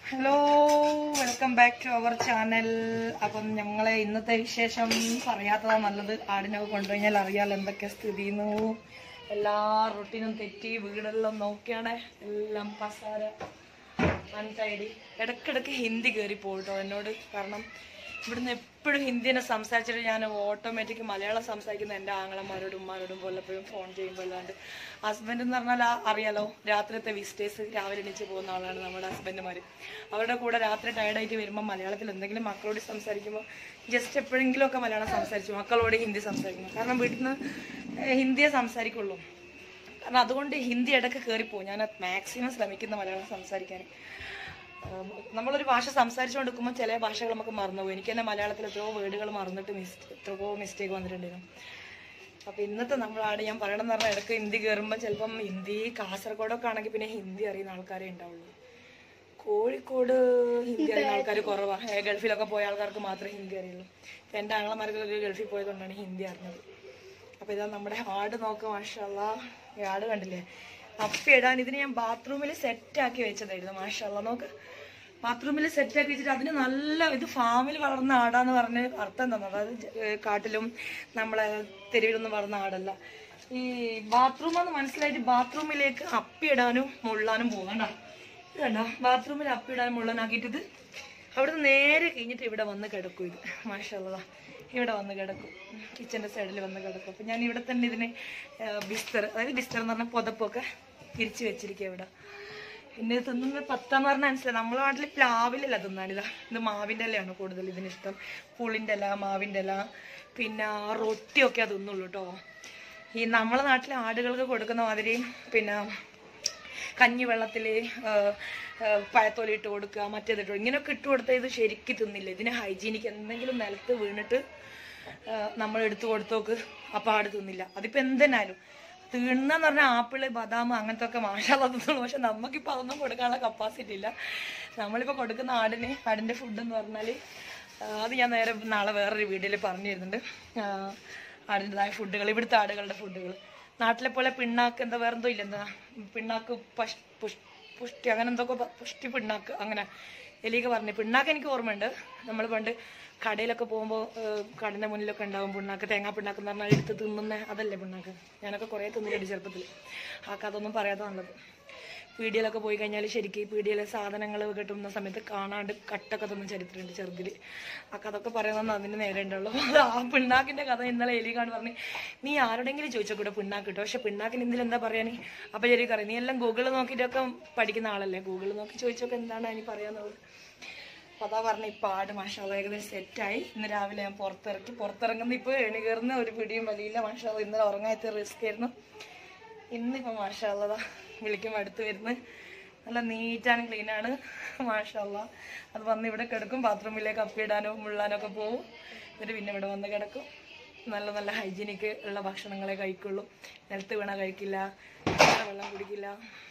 Hello welcome back to our channel അപ്പം ഞങ്ങളെ ഇന്നത്തെ വിശേഷം പറയാത്തതാ നല്ലത് ആടിനൊക്കെ കൊണ്ടുകഴിഞ്ഞാൽ അറിയാലോ എന്തൊക്കെ സ്ഥിതിന്നു എല്ലാ റൊട്ടീനും തെറ്റി വീടെല്ലാം നോക്കിയാണ് എല്ലാം പസാര അൺടൈഡി ഇടയ്ക്കിടയ്ക്ക് ഹിന്ദി കയറി പോയിട്ടോ എന്നോട് കാരണം ഇവിടുന്ന് എപ്പോഴും ഹിന്ദി തന്നെ സംസാരിച്ചിട്ട് ഞാൻ ഓട്ടോമാറ്റിക് മലയാളം സംസാരിക്കുന്ന എൻ്റെ ആങ്ങളമാരോടും ഉമ്മാരോടും പോലപ്പോഴും ഫോൺ ചെയ്യുമ്പോൾ അല്ലാണ്ട് ഹസ്ബൻഡ് എന്ന് പറഞ്ഞാൽ ആ അറിയാലോ രാത്രിത്തെ വിസിറ്റേഴ്സ് രാവിലെ എണീച്ച് പോകുന്ന ആളാണ് നമ്മുടെ ഹസ്ബൻഡുമാർ അവരുടെ കൂടെ രാത്രി ടയർഡായിട്ട് വരുമ്പോൾ മലയാളത്തിൽ എന്തെങ്കിലും മക്കളോട് സംസാരിക്കുമ്പോൾ ജസ്റ്റ് എപ്പോഴെങ്കിലും ഒക്കെ മലയാളം സംസാരിച്ചു മക്കളോട് ഹിന്ദി സംസാരിക്കുന്നു കാരണം വീട്ടിൽ നിന്ന് ഏഹ്, ഹിന്ദിയെ സംസാരിക്കുള്ളൂ കാരണം അതുകൊണ്ട് ഹിന്ദി ഇടയ്ക്ക് കയറിപ്പോവും ഞാൻ മാക്സിമം ശ്രമിക്കുന്ന മലയാളം സംസാരിക്കാൻ ആം, നമ്മളൊരു ഭാഷ സംസാരിച്ചുകൊണ്ടിരിക്കുമ്പോൾ ചില ഭാഷകൾ നമുക്ക് മറന്നുപോകും എനിക്ക് തന്നെ മലയാളത്തിൽ എത്രയോ വേർഡുകൾ മറന്നിട്ട് മിസ് എത്രയോ മിസ്റ്റേക്ക് വന്നിട്ടുണ്ടായിരുന്നു അപ്പം ഇന്നത്തെ നമ്മളാട് ഞാൻ പറയണമെന്ന് പറഞ്ഞാൽ ഇടയ്ക്ക് ഹിന്ദി കയറുമ്പോൾ ചിലപ്പം ഹിന്ദി കാസർഗോഡൊക്കെ ആണെങ്കിൽ പിന്നെ ഹിന്ദി അറിയുന്ന ആൾക്കാരേ ഉണ്ടാവുള്ളൂ കോഴിക്കോട് ഹിന്ദി അറിയുന്ന ആൾക്കാർ കുറവാണ് ഗൾഫിലൊക്കെ പോയ ആൾക്കാർക്ക് മാത്രമേ ഹിന്ദി അറിയുള്ളൂ ഇപ്പം എൻ്റെ ആങ്ങളമാർക്കൊക്കെ ഗൾഫിൽ പോയതുകൊണ്ടാണ് ഹിന്ദി അറിഞ്ഞത് അപ്പോൾ ഇതാ നമ്മുടെ ആട് നോക്കാം മാഷല്ല ഈ ആട് കണ്ടില്ലേ അപ്പി ഇടാൻ ഇതിന് ഞാൻ ബാത്റൂമിൽ സെറ്റാക്കി വെച്ചതായിരുന്നു മാഷല്ല നോക്ക് ബാത്റൂമിൽ സെറ്റാക്കി വെച്ചിട്ട് അതിന് നല്ല ഇത് ഫാമിൽ വളർന്ന ആടാന്ന് പറഞ്ഞ് അർത്ഥം എന്താണെന്ന് അതായത് ജ- ഏഹ് കാട്ടിലും നമ്മളെ തെരുവിലൊന്നും വളർന്ന ആടല്ല ഈ ബാത്റൂം എന്ന് മനസ്സിലായിട്ട് ബാത്റൂമിലേക്ക് അപ്പി ഇടാനും മുള്ളാനും പോകണ്ട ഇത് കണ്ടോ ബാത്റൂമിൽ അപ്പി ഇടാനും മുള്ളാനാക്കിയിട്ട് ഇത് അവിടുന്ന് നേരെ കഴിഞ്ഞിട്ട് ഇവിടെ വന്ന് കിടക്കും ഇത് മാഷല്ല ഇവിടെ വന്ന് കിടക്കും കിച്ചൻ്റെ സൈഡിൽ വന്ന് കിടക്കും അപ്പം ഞാൻ ഇവിടെ തന്നെ ഇതിനെ ആ, ബിസ്തർ അതായത് ബിസ്തർ എന്ന് പറഞ്ഞ പുതപ്പൊക്കെ തിരിച്ച് വെച്ചിരിക്കുക ഇവിടെ പിന്നെ ഇത് തിന്നുന്നത് പത്താന്ന് പറഞ്ഞാൽ മനസ്സിലായി നമ്മളെ നാട്ടിൽ പ്ലാവിലല്ല തിന്നാനിതാ ഇത് മാവിൻ്റെ ഇലയാണ് കൂടുതൽ ഇതിനിഷ്ടം പുളിൻ്റെ ഇല മാവിൻ്റെ ഇല പിന്നെ റൊട്ടിയൊക്കെ തിന്നുള്ളൂ കേട്ടോ ഈ നമ്മളെ നാട്ടിലെ ആടുകൾക്ക് കൊടുക്കുന്ന മാതിരി പിന്നെ കഞ്ഞിവെള്ളത്തിൽ പഴത്തോലി ഇട്ട് കൊടുക്കുക മറ്റേതിട്ട് കൊടുക്കുക. ഇങ്ങനെയൊക്കെ ഇട്ട് കൊടുത്താൽ ഇത് ശരിക്ക് തിന്നില്ല ഇതിന് ഹൈജീനിക്ക് എന്തെങ്കിലും നിലത്ത് വീണിട്ട് നമ്മൾ എടുത്തു കൊടുത്തോക്ക് അപ്പം ആട് തിന്നില്ല അതിപ്പോൾ എന്തെന്നാലും തിന്നെന്ന് പറഞ്ഞാൽ ആപ്പിള് ബദാം അങ്ങനത്തെ ഒക്കെ മാഷാല തിന്നുള്ളൂ പക്ഷെ നമുക്കിപ്പോൾ അതൊന്നും കൊടുക്കാനുള്ള കപ്പാസിറ്റി ഇല്ല നമ്മളിപ്പോൾ കൊടുക്കുന്ന ആടിന് ആടിൻ്റെ ഫുഡ് എന്ന് പറഞ്ഞാൽ അത് ഞാൻ നേരെ നാളെ വേറൊരു വീഡിയോയിൽ പറഞ്ഞു തരുന്നുണ്ട് ആടിൻ്റെതായ ഫുഡുകൾ ഇവിടുത്തെ ആടുകളുടെ ഫുഡുകൾ നാട്ടിലെ പോലെ പിണ്ണാക്ക് എന്താ വേറെന്തോ ഇല്ല എന്താ പിണ്ണാക്ക് പഷ് പുഷ് പുഷ്ടി അങ്ങനെ എന്തൊക്കെ പ- പുഷ്ടി പിണ്ണാക്ക് അങ്ങനെ എലിയൊക്കെ പറഞ്ഞു പിണ്ണാക്ക് എനിക്ക് ഓർമ്മയുണ്ട് നമ്മൾ പണ്ട് കടയിലൊക്കെ പോകുമ്പോൾ കടൻ്റെ മുന്നിലൊക്കെ ഉണ്ടാവും പിണ്ണാക്ക് തേങ്ങാ പിണ്ണാക്ക് എന്ന് പറഞ്ഞാൽ എടുത്ത് തിന്നുന്ന അതല്ലേ പിണ്ണാക്ക് ഞാനൊക്കെ കുറേ തിന്നിട്ടുണ്ട് ചെറുപ്പത്തിൽ ആ കഥ ഒന്നും പറയാതെ നല്ലത് പീടിയയിലൊക്കെ പോയി കഴിഞ്ഞാൽ ശരിക്കും ഈ പീടിയയിലെ സാധനങ്ങൾ കിട്ടുന്ന സമയത്ത് കാണാണ്ട് കട്ടൊക്കെ തിന്ന ചരിത്രമുണ്ട് ചെറുതിൽ ആ കഥയൊക്കെ പറയുന്നത് അതിന് നേരെ ഉണ്ടാവുള്ളൂ ആ പിണ്ണാക്കിന്റെ കഥ ഇന്നലെ എലികാണ് പറഞ്ഞ് നീ ആരോടെങ്കിലും ചോദിച്ചോ കൂടെ പിണ്ണാക്ക് കിട്ടും പക്ഷെ പിണ്ണാക്കിന് ഇതിൽ എന്താ പറയാൻ അപ്പൊ ശരി അറിയാം നീ എല്ലാം ഗൂഗിളിൽ നോക്കിയിട്ടൊക്കെ പഠിക്കുന്ന ആളല്ലേ ഗൂഗിളിൽ നോക്കി ചോദിച്ചൊക്കെ എന്താണ് അതിന് പറയാന്നുള്ളത് അപ്പൊ അതാ പറഞ്ഞ ഇപ്പൊ ആട് മാഷാള്ള ഏകദേശം സെറ്റായി ഇന്ന് രാവിലെ ഞാൻ പുറത്തിറക്കി പുറത്തിറങ്ങുന്ന ഇപ്പൊ എണി കയറുന്ന ഒരു പിടിയും വലിയില്ല മാഷാള്ള ഇന്നലെ ഉറങ്ങാത്ത റിസ്ക് ആയിരുന്നു ഇന്നിപ്പോ മാഷാള്ളതാ വിളിക്കുമ്പോൾ അടുത്ത് വരുന്നു നല്ല നീറ്റാണ് ക്ലീനാണ് മാഷാള്ള അത് വന്ന് ഇവിടെ കിടക്കും ബാത്റൂമിലേക്ക് അപ്പിയിടാനോ മുള്ളാനോ ഒക്കെ പോകും എന്നിട്ട് പിന്നെ ഇവിടെ വന്ന് കിടക്കും നല്ല നല്ല ഹൈജീനിക്ക് ഉള്ള ഭക്ഷണങ്ങളെ കഴിക്കുള്ളൂ നിലത്ത് വീണ കഴിക്കില്ല നല്ല വെള്ളം കുടിക്കില്ല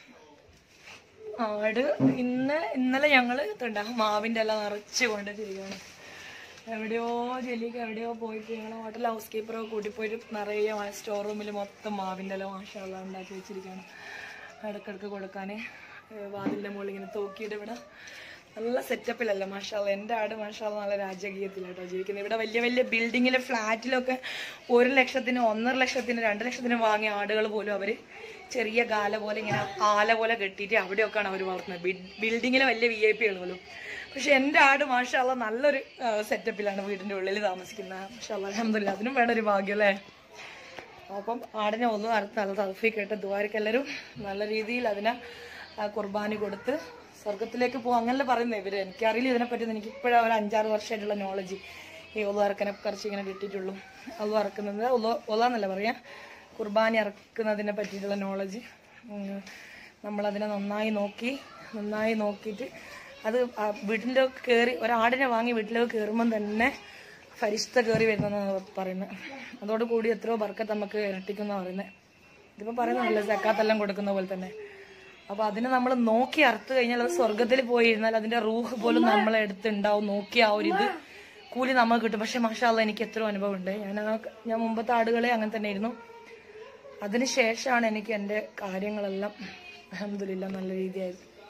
ആട് ഇന്ന് ഇന്നലെ ഞങ്ങൾ ഇതുണ്ട മാവിൻ്റെ എല്ലാം നിറച്ച് കൊണ്ടുവച്ചിരിക്കുകയാണ് എവിടെയോ ജെല്ലിക്ക് എവിടെയോ പോയിട്ട് ഞങ്ങൾ ഹോട്ടൽ ഹൗസ് കീപ്പറൊക്കെ കൂട്ടിപ്പോയിട്ട് നിറയെ സ്റ്റോർ റൂമിൽ മൊത്തം മാവിൻ്റെ എല്ലാം മാഷാള്ള ഉണ്ടാക്കി വെച്ചിരിക്കുകയാണ് ഇടയ്ക്കിടയ്ക്ക് കൊടുക്കാൻ വാതിലിൻ്റെ മുകളിൽ ഇങ്ങനെ തൂക്കിയിട്ട് ഇവിടെ നല്ല സെറ്റപ്പിലല്ല മാഷാള്ള എൻ്റെ ആട് മാഷാള്ള നല്ല രാജകീയത്തിലാട്ടോ ജീവിക്കുന്നത് ഇവിടെ വലിയ വലിയ ബിൽഡിങ്ങിലെ ഫ്ലാറ്റിലൊക്കെ ഒരു ലക്ഷത്തിന് ഒന്നര ലക്ഷത്തിന് രണ്ട് ലക്ഷത്തിന് വാങ്ങിയ ആടുകൾ പോലും അവർ ചെറിയ ഗാല പോലെ ഇങ്ങനെ ആല പോലെ കെട്ടിയിട്ട് അവിടെയൊക്കെയാണ് അവർ വളർത്തുന്നത് ബിൽഡിങ്ങിലെ വലിയ വി ഐ പികൾ പോലും പക്ഷെ എൻ്റെ ആട് മാഷാള്ള നല്ലൊരു സെറ്റപ്പിലാണ് വീടിൻ്റെ ഉള്ളിൽ താമസിക്കുന്നത് മാഷാള്ള അലഹമില്ല അതിനും വേണ്ട ഒരു ഭാഗ്യം അല്ലേ അപ്പം ആടിനെ ഒന്നും അടുത്ത് നല്ല തലഫി കേട്ട് ദ്വാരക്ക് എല്ലാവരും നല്ല രീതിയിൽ അതിനെ ആ, കുർബാന കൊടുത്ത് സ്വർഗത്തിലേക്ക് പോകും അങ്ങനല്ലേ പറയുന്നത് ഇവര് എനിക്കറിയില്ല ഇതിനെപ്പറ്റി എനിക്ക് ഇപ്പോഴാണ് ഒരു അഞ്ചാറ് വർഷമായിട്ടുള്ള നോളജ് ഈ ഒതു അറക്കനെ കുറിച്ച് ഇങ്ങനെ കിട്ടിയിട്ടുള്ളൂ ഒതു അറക്കുന്നത് ഒല ഒലാന്നല്ല പറയാ കുർബാന ഇറക്കുന്നതിനെ പറ്റിയിട്ടുള്ള നോളജ് നമ്മളതിനെ നന്നായി നോക്കി നന്നായി നോക്കിയിട്ട് അത് ആ വീട്ടിൻ്റെ കയറി ഒരാടിനെ വാങ്ങി വീട്ടിലേക്ക് കയറുമ്പം തന്നെ ഫരിഷ്ത കയറി വരുന്നതെന്നാണ് പറയുന്നത് അതോടുകൂടി എത്രയോ ബർക്കത്ത് നമുക്ക് ഇരട്ടിക്കുന്ന പറയുന്നത് ഇതിപ്പോൾ പറയുന്നതല്ല സക്കാത്തെല്ലാം കൊടുക്കുന്ന പോലെ തന്നെ അപ്പൊ അതിനെ നമ്മൾ നോക്കി അറുത്ത് കഴിഞ്ഞാൽ അത് സ്വർഗത്തിൽ പോയിരുന്നാൽ അതിന്റെ റൂഹ് പോലും നമ്മളെ അടുത്തുണ്ടാവും നോക്കി ആ ഒരു ഇത് കൂലി നമുക്ക് കിട്ടും പക്ഷെ മാഷാല്ല എനിക്ക് എത്രയോ അനുഭവം ഉണ്ട് ഞാൻ ആ ഞാൻ മുമ്പത്തെ ആടുകളെ അങ്ങനെ തന്നെ ആയിരുന്നു അതിനുശേഷമാണ് എനിക്ക് എൻ്റെ കാര്യങ്ങളെല്ലാം അഹമ്മദില്ല നല്ല രീതിയായത്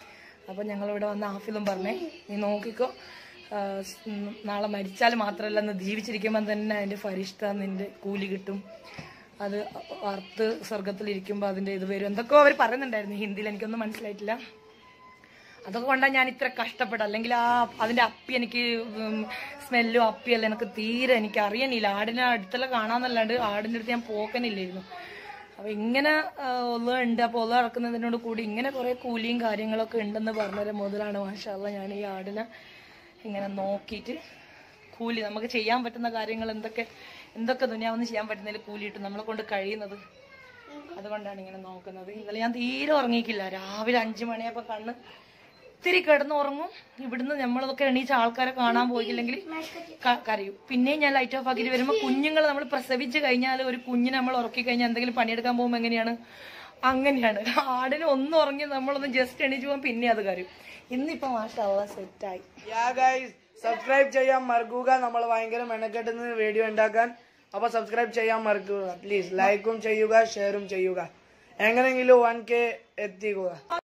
അപ്പം ഞങ്ങളിവിടെ വന്ന് ഹാഫിലും പറഞ്ഞേ നീ നോക്കിക്കോ ആ, സ് ഉം, നാളെ മരിച്ചാൽ മാത്രമല്ല ഇന്ന് ജീവിച്ചിരിക്കുമ്പോൾ തന്നെ അതിൻ്റെ ഫരിഷ്ഠ നിന്റെ കൂലി കിട്ടും അത് അർത്ത് സ്വർഗത്തിലിരിക്കുമ്പോൾ അതിൻ്റെ ഇത് വരും എന്തൊക്കെയോ അവർ പറയുന്നുണ്ടായിരുന്നു ഹിന്ദിയിൽ എനിക്കൊന്നും മനസ്സിലായിട്ടില്ല അതൊക്കെ കൊണ്ടാണ് ഞാൻ ഇത്ര കഷ്ടപ്പെട്ടത് അല്ലെങ്കിൽ ആ അതിന്റെ അപ്പി എനിക്ക് സ്മെല്ലും അപ്പിയല്ല എനിക്ക് തീരെ എനിക്ക് അറിയണില്ല ആടിനെ അടുത്തെല്ലാം കാണാന്നല്ലാണ്ട് ആടിന്റെ അടുത്ത് ഞാൻ പോക്കനില്ലായിരുന്നു അപ്പൊ ഇങ്ങനെ ഒള്ള ഉണ്ട് അപ്പൊ ഒള്ള ഇറക്കുന്നതിനോട് കൂടി ഇങ്ങനെ കുറെ കൂലിയും കാര്യങ്ങളൊക്കെ ഉണ്ടെന്ന് പറഞ്ഞത് മുതലാണ് മാഷാല്ല ഞാൻ ഈ ആടിനെ ഇങ്ങനെ നോക്കിയിട്ട് കൂലി നമുക്ക് ചെയ്യാൻ പറ്റുന്ന കാര്യങ്ങൾ എന്തൊക്കെ എന്തൊക്കെ ദുനിയാവെന്ന് ചെയ്യാൻ പറ്റുന്നതിൽ കൂലി കിട്ടും നമ്മളെ കൊണ്ട് കഴിയുന്നത് അതുകൊണ്ടാണ് ഇങ്ങനെ നോക്കുന്നത് ഇന്നലെ ഞാൻ തീരെ ഉറങ്ങിയിട്ടില്ല രാവിലെ അഞ്ചു മണിയപ്പോ കണ്ണ് ഇത്തിരി കിടന്ന് ഉറങ്ങും ഇവിടുന്ന് നമ്മളതൊക്കെ എണീച്ച ആൾക്കാരെ കാണാൻ പോയില്ലെങ്കിൽ ക- കരയും പിന്നെയും ഞാൻ ലൈറ്റ് ഓഫ് ആക്കിയിട്ട് വരുമ്പോൾ കുഞ്ഞുങ്ങൾ നമ്മൾ പ്രസവിച്ച് കഴിഞ്ഞാൽ ഒരു കുഞ്ഞിനെ നമ്മൾ ഉറക്കി കഴിഞ്ഞാൽ എന്തെങ്കിലും പണിയെടുക്കാൻ പോകുമ്പോൾ എങ്ങനെയാണ് അങ്ങനെയാണ് ആടിന് ഒന്നും ഉറങ്ങി നമ്മളൊന്ന് ജസ്റ്റ് എണീച്ച് പോകാൻ പിന്നെ അത് കരയും ഇന്നിപ്പോ മാഷല്ല സെറ്റായി യാ ഗൈസ് സബ്സ്ക്രൈബ് ചെയ്യാൻ മറക്കുക നമ്മൾ ഭയങ്കര മെനക്കെട്ടുന്ന വീഡിയോ ഉണ്ടാക്കാൻ അപ്പൊ സബ്സ്ക്രൈബ് ചെയ്യാൻ മറക്കുക പ്ലീസ് ലൈക്കും ചെയ്യുക ഷെയറും ചെയ്യുക എങ്ങനെയെങ്കിലും വൺ കെ എത്തിക്കുക